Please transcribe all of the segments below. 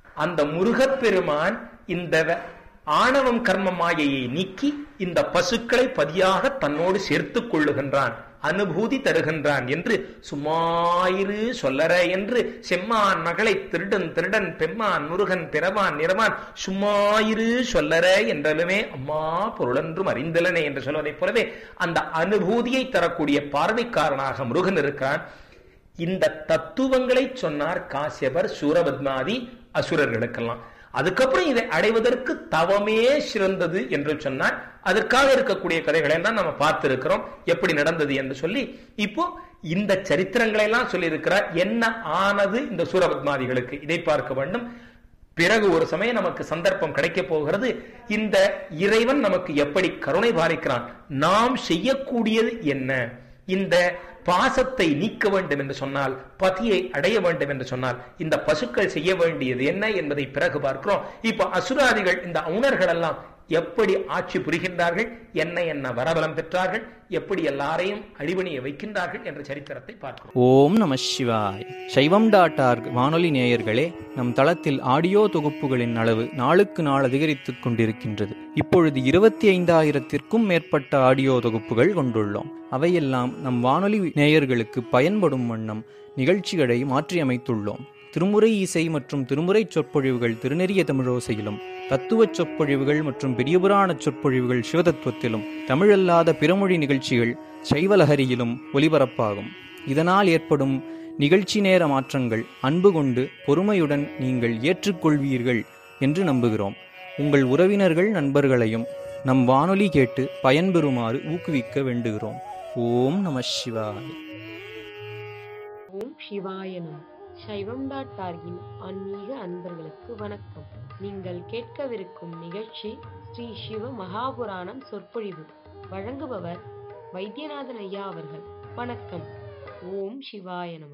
அந்த முருகப்பெருமான் இந்த வ- ஆணவம் கர்ம மாயையை நீக்கி இந்த பசுக்களை பதியாக தன்னோடு சேர்த்துக் கொள்ளுகின்றான் அனுபூதி தருகின்றான் என்று சும்மாயிரு சொல்லற என்று செம்மான் மகளை திருடன் திருடன் பெம்மான் முருகன் பிறவான் நிறவான் சும்மாயிரு சொல்லற என்றலுமே அம்மா பொருளென்றும் அறிந்தலனே என்று சொல்வதைப் போலவே அந்த அனுபூதியை தரக்கூடிய பார்வைக்காரனாக முருகன் இருக்கிறான் இந்த தத்துவங்களை சொன்னார் காசியபர் சூரபத்மாதி அசுரர்களுக்கெல்லாம் அதுக்கப்புறம் இதை அடைவதற்கு தவமே சிறந்தது என்று சொன்னார் அதற்காக இருக்கக்கூடிய கதைகளை எல்லாம் நம்ம பார்த்திருக்கிறோம் எப்படி நடந்தது என்று சொல்லி இப்போ இந்த சரித்திரங்களை எல்லாம் சொல்லி இருக்கிறார் என்ன ஆனது இந்த சூரபத்மாதிகளுக்கு இதை பார்க்க வேண்டும் பிறகு ஒரு சமயம் நமக்கு சந்தர்ப்பம் கிடைக்க போகிறது இந்த இறைவன் நமக்கு எப்படி கருணை பாலிக்கிறான் நாம் செய்யக்கூடியது என்ன இந்த பாசத்தை நீக்க வேண்டும் என்று சொன்னால் பதியை அடைய வேண்டும் என்று சொன்னால் இந்த பசுக்கள் செய்ய வேண்டியது என்ன என்பதை பிறகு பார்க்கிறோம் இப்ப அசுராதிகள் இந்த அவுணர்கள் எல்லாம் எப்படி ஆட்சி புரிகின்றார்கள் என்ன என்ன வரபலம் பெற்றார்கள் எப்படி எல்லாரையும் அடிபணிய வைக்கின்றார்கள் என்ற சரித்திரத்தை பார்க்கிறோம் ஓம் நம சிவாய் சைவம் டாட் ஆர்க் வானொலி நேயர்களே நம் தளத்தில் ஆடியோ தொகுப்புகளின் அளவு நாளுக்கு நாள் அதிகரித்துக் கொண்டிருக்கின்றது இப்பொழுது இருபத்தி ஐந்தாயிரத்திற்கும் மேற்பட்ட ஆடியோ தொகுப்புகள் கொண்டுள்ளோம் அவையெல்லாம் நம் வானொலி நேயர்களுக்கு பயன்படும் வண்ணம் நிகழ்ச்சிகளை மாற்றியமைத்துள்ளோம் திருமுறை இசை மற்றும் திருமுறை சொற்பொழிவுகள் திருநெறிய தமிழோசையிலும் தத்துவ சொற்பொழிவுகள் மற்றும் பெரியபுராண சொற்பொழிவுகள் சிவதத்துவத்திலும் தமிழல்லாத பிறமொழி நிகழ்ச்சிகள் சைவலஹரியிலும் ஒலிபரப்பாகும் இதனால் ஏற்படும் நிகழ்ச்சி நேர மாற்றங்கள் அன்பு கொண்டு பொறுமையுடன் நீங்கள் ஏற்றுக்கொள்வீர்கள் என்று நம்புகிறோம் உங்கள் உறவினர்கள் நண்பர்களையும் நம் வானொலி கேட்டு பயன்பெறுமாறு ஊக்குவிக்க வேண்டுகிறோம் ஓம் நம சிவாய ஓம் சிவாய நம சைவம் டாட் ஆர்கின் ஆன்மீக அன்பர்களுக்கு வணக்கம் நீங்கள் கேட்கவிருக்கும் நிகழ்ச்சி ஸ்ரீ சிவ மகாபுராணம் சொற்பொழிவு வழங்குபவர் வைத்தியநாதன் ஐயா அவர்கள் வணக்கம் ஓம் சிவாய நம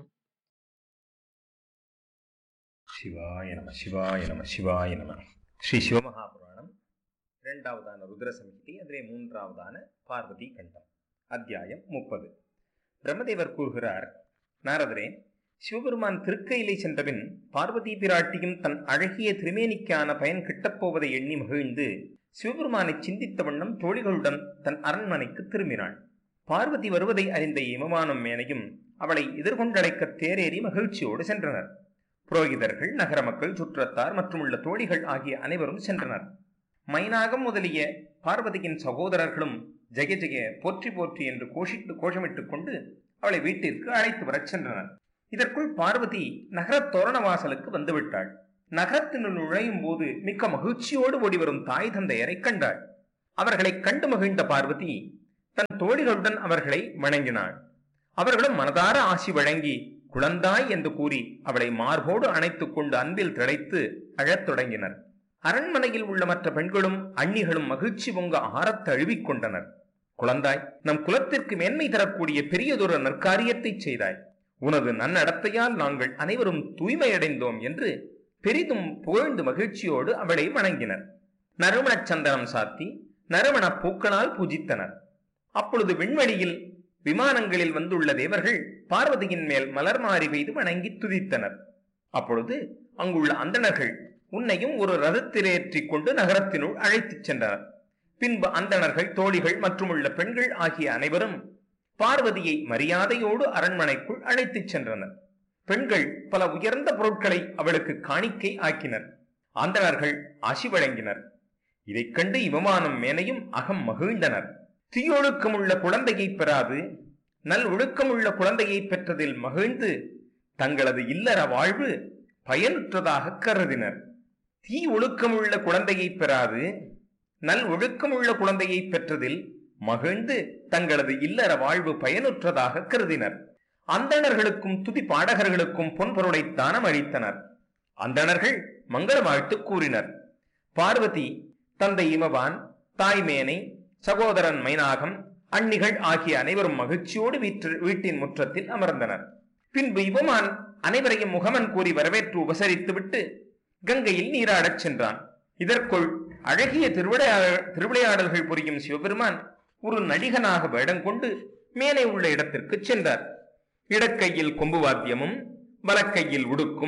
சிவாய நம சிவாய நம சிவாய நம ஸ்ரீ சிவமகாபுராணம் இரண்டாவதான ருத்ர சமிதி அதிலே மூன்றாவதான பார்வதி கண்டம் அத்தியாயம் முப்பது பிரம்மதேவர் கூறுகிறார் நாரதரே சிவபெருமான் திருக்கையிலை சென்றபின் பார்வதி பிராட்டியும் தன் அழகிய திருமேனிக்கான பயன் கிட்டப்போவதை எண்ணி மகிழ்ந்து சிவபெருமானை சிந்தித்த வண்ணம் தோழிகளுடன் தன் அரண்மனைக்கு திரும்பினாள் பார்வதி வருவதை அறிந்த இமமானம் மேனையும் அவளை எதிர்கொண்டழைக்க தேரேறி மகிழ்ச்சியோடு சென்றனர் புரோகிதர்கள் நகர மக்கள் சுற்றத்தார் மற்றும் உள்ள தோழிகள் ஆகிய அனைவரும் சென்றனர் மைனாகம் முதலிய பார்வதியின் சகோதரர்களும் ஜெய ஜெய போற்றி போற்றி என்று கோஷித்து கோஷமிட்டுக் கொண்டு அவளை வீட்டிற்கு அழைத்து வரச் சென்றனர் இதற்குள் பார்வதி நகரத் தோரண வாசலுக்கு வந்துவிட்டாள் நகரத்தினுள் நுழையும் போது மிக்க மகிழ்ச்சியோடு ஓடிவரும் தாய் தந்தையரை கண்டாள் அவர்களை கண்டு மகிழ்ந்த பார்வதி தன் தோழிகளுடன் அவர்களை வணங்கினாள் அவர்களும் மனதார ஆசி வழங்கி குழந்தாய் என்று கூறி அவளை மார்போடு அணைத்துக் கொண்டு அன்பில் திளைத்து அழத் தொடங்கினர் அரண்மனையில் உள்ள மற்ற பெண்களும் அண்ணிகளும் மகிழ்ச்சி பொங்க ஆரத் தழுவிக் கொண்டனர் குழந்தாய் நம் குலத்திற்கு மேன்மை தரக்கூடிய பெரியதொரு நற்காரியத்தை செய்தாய் உனது நன்னடத்தையால் நாங்கள் அனைவரும் தூய்மையடைந்தோம் என்று பெரிதும் புகழ்ந்து மகிழ்ச்சியோடு அவளை வணங்கினர் நறுமணச் சந்தனம் சாத்தி நறுமணப் பூக்களால் பூஜித்தனர் அப்பொழுது விண்வெளியில் விமானங்களில் வந்துள்ள தேவர்கள் பார்வதியின் மேல் மலர் மாறி பெய்து வணங்கி துதித்தனர் அப்பொழுது அங்குள்ள அந்தணர்கள் உன்னையும் ஒரு ரதத்திலேற்றிக் கொண்டு நகரத்தினுள் அழைத்துச் சென்றனர் பின்பு அந்தணர்கள் தோழிகள் மற்றும் உள்ள பெண்கள் ஆகிய அனைவரும் பார்வதியை மரியாதையோடு அரண்மனைக்குள் அழைத்துச் சென்றனர் பெண்கள் பல உயர்ந்த பொருட்களை அவளுக்கு காணிக்கை ஆக்கினர் அந்தணர்கள் ஆசி வழங்கினர் இதைக் கண்டு இவமானம் மேனையும் அகம் மகிழ்ந்தனர் தீயொழுக்கமுள்ள குழந்தையை பெறாது நல் ஒழுக்கமுள்ள குழந்தையை பெற்றதில் மகிழ்ந்து தங்களது இல்லற வாழ்வு பயனுற்றதாக கருதினர் தீ ஒழுக்கமுள்ள குழந்தையை பெறாது நல் ஒழுக்கமுள்ள குழந்தையை பெற்றதில் மகிழ்ந்து தங்களது இல்லற வாழ்வு பயனுற்றதாக கருதினர் அந்தணர்களுக்கும் துதி பாடகர்களுக்கும் பொன்பொருளை தானம் அளித்தனர் அந்தணர்கள் மங்கள வாழ்த்து கூறினர் பார்வதி தந்தை இமவான் தாய்மேனை சகோதரன் மைனாகம் அன்னிகள் ஆகிய அனைவரும் மகிழ்ச்சியோடு வீற்று வீட்டின் முற்றத்தில் அமர்ந்தனர் பின்பு இவமான் அனைவரையும் முகமன் கூறி வரவேற்று உபசரித்துவிட்டு கங்கையில் நீராடச் சென்றான் இதற்குள் அழகிய திருவிளையாடல் திருவிளையாடல்கள் புரியும் சிவபெருமான் ஒரு நடிகனாக வேடம் கொண்டு மேலே உள்ள இடத்திற்கு சென்றார் இடக்கையில் கொம்பு வாத்தியமும் வலக்கையில் உடுக்கும்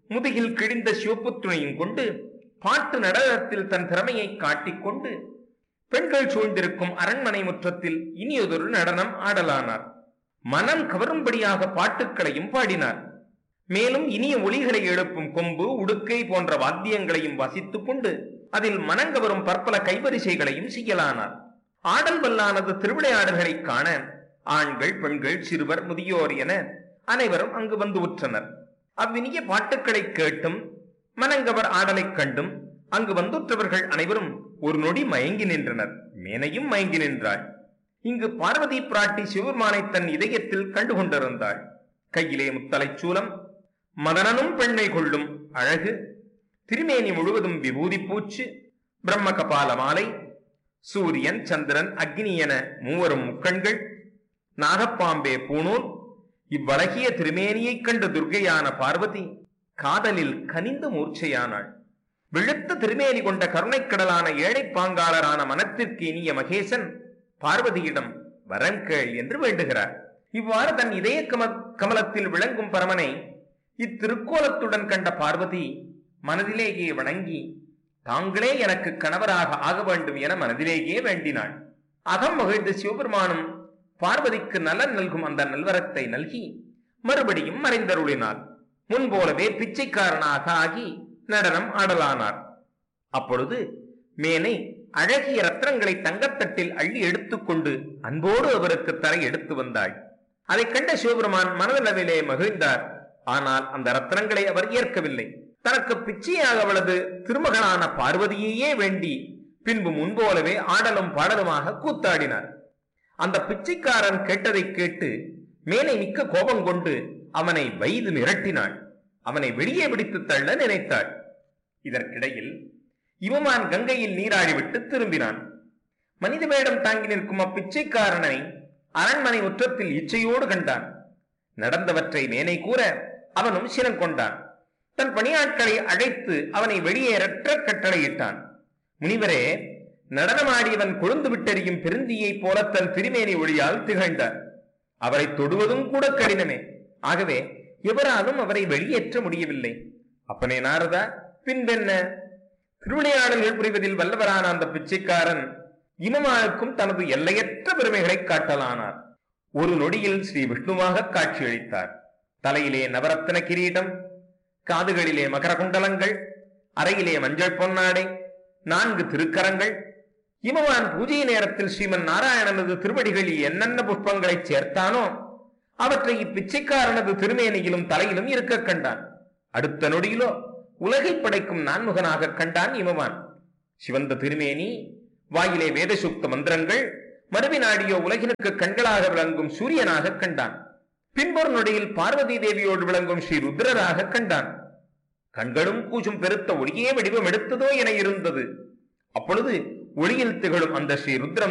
முதுகில் கிழிந்த சிவப்பு துணியும் கொண்டு பாட்டு நடனத்தில் தன் திறமையை காட்டிக்கொண்டு பெண்கள் சூழ்ந்திருக்கும் அரண்மனை முற்றத்தில் இனியதொரு நடனம் ஆடலானார் மனம் கவரும்படியாக பாட்டுக்களையும் பாடினார் மேலும் இனிய ஒளிகளை எழுப்பும் கொம்பு உடுக்கை போன்ற வாத்தியங்களையும் வாசித்துக் கொண்டு அதில் மனங்கவரும் பற்பல கைவரிசைகளையும் செய்யலானார் ஆடல் வல்லானது திருவிளையாடல்களை காண ஆண்கள் பெண்கள் சிறுவர் முதியோர் என அனைவரும் அங்கு வந்து உற்றனர் அவ்வினிய பாட்டுக்களை கேட்டும் மனங்கவர் ஆடலைக் கண்டும் அங்கு வந்துற்றவர்கள் அனைவரும் ஒரு நொடி மயங்கி நின்றனர் மேனையும் மயங்கி நின்றாள் இங்கு பார்வதி பிராட்டி சிவபெருமானை தன் இதயத்தில் கண்டு கொண்டிருந்தாள் கையிலே முத்தலைச் சூலம் மதனனும் பெண்ணை கொள்ளும் அழகு திருமேனி முழுவதும் விபூதி பூச்சு பிரம்ம கபால மாலை சூரியன் சந்திரன் அக்னி என மூவரும் முக்கண்கள் நாகப்பாம்பே பூணூல் இவ்வழகிய திருமேனியைக் கண்டு துர்க்கையான பார்வதி காதலில் கனிந்து மூர்ச்சையானாள் விழுத்த திருமேனி கொண்ட கருணைக்கடலான ஏழைப் பாங்காளரான மனத்திற்கு இனிய மகேசன் பார்வதியிடம் வரம் கேள் என்று வேண்டுகிறார் இவ்வாறு தன் இதய கம கமலத்தில் விளங்கும் பரமனை இத்திருக்கோலத்துடன் கண்ட பார்வதி மனதிலேயே வணங்கி தாங்களே எனக்கு கணவராக ஆக வேண்டும் என மனதிலேயே வேண்டினாள் அகம் மகிழ்ந்த சிவபெருமானும் பார்வதிக்கு நலன் நல்கும் அந்த நல்வரத்தை நல்கி மறுபடியும் மறைந்தருளினார் முன்போலவே பிச்சைக்காரனாக ஆகி நடனம் ஆடலானார் அப்பொழுது மேனை அழகிய ரத்னங்களை தங்கத்தட்டில் அள்ளி எடுத்துக்கொண்டு அன்போடு அவருக்கு தரை எடுத்து வந்தாள் அதைக் கண்ட சிவபெருமான் மனதளவிலே மகிழ்ந்தார் ஆனால் அந்த ரத்னங்களை அவர் ஏற்கவில்லை தனக்கு பிச்சையாக அவளது திருமகனான பார்வதியையே வேண்டி பின்பு முன்போலவே ஆடலும் பாடலுமாக கூத்தாடினார் அந்த பிச்சைக்காரன் கேட்டதை கேட்டு மேலே மிக்க கோபம் கொண்டு அவனை வைது மிரட்டினாள் அவனை வெளியே பிடித்து தள்ள நினைத்தாள் இதற்கிடையில் இவமான் கங்கையில் நீராடிவிட்டு திரும்பினான் மனித வேடம் தாங்கி நிற்கும் அப்பிச்சைக்காரனை அரண்மனை முற்றத்தில் இச்சையோடு கண்டான் நடந்தவற்றை மேனை கூற அவனும் சினம் கொண்டான் தன் பணியாட்களை அழைத்து அவனை வெளியேறற்ற கட்டளையிட்டான் முனிவரே நடனமாடியவன் கொழுந்து விட்டெறியும் பெருந்தியைப் போல தன் திருமேனி ஒளியால் திகழ்ந்தார் அவரை தொடுவதும் கூட கடினமே ஆகவே எவராலும் அவரை வெளியேற்ற முடியவில்லை அப்பனே நாரதா பின்பென்ன திருவிளையாடல்கள் புரிவதில் வல்லவரான அந்த பிச்சைக்காரன் இமமானுக்கும் தனது எல்லையற்ற பெருமைகளை காட்டலானார் ஒரு நொடியில் ஸ்ரீ விஷ்ணுவாக காட்சியளித்தார் தலையிலே நவரத்ன கிரீடம் காதுகளிலே மகர குண்டலங்கள் அறையிலே மஞ்சள் பொன்னாடை நான்கு திருக்கரங்கள் இமவான் பூஜை நேரத்தில் ஸ்ரீமன் நாராயணனது திருவடிகளில் என்னென்ன புஷ்பங்களை சேர்த்தானோ அவற்றை இப்பிச்சைக்காரனது திருமேனியிலும் தலையிலும் இருக்க கண்டான் அடுத்த நொடியிலோ உலகை படைக்கும் நான்முகனாக கண்டான் இமவான் சிவந்த திருமேனி வாயிலே வேதசுக்த மந்திரங்கள் மறுவினாடியோ உலகினுக்கு கண்களாக விளங்கும் சூரியனாக கண்டான் பின்பொரு நொடியில் பார்வதி தேவியோடு விளங்கும் ஸ்ரீ ருத்ரராக கண்டான் கண்களும் கூசும் பெருத்த ஒளியே வடிவம் எடுத்ததோ என இருந்தது அப்பொழுது ஒளியில் திகழும் அந்த ஸ்ரீ ருத்ரம்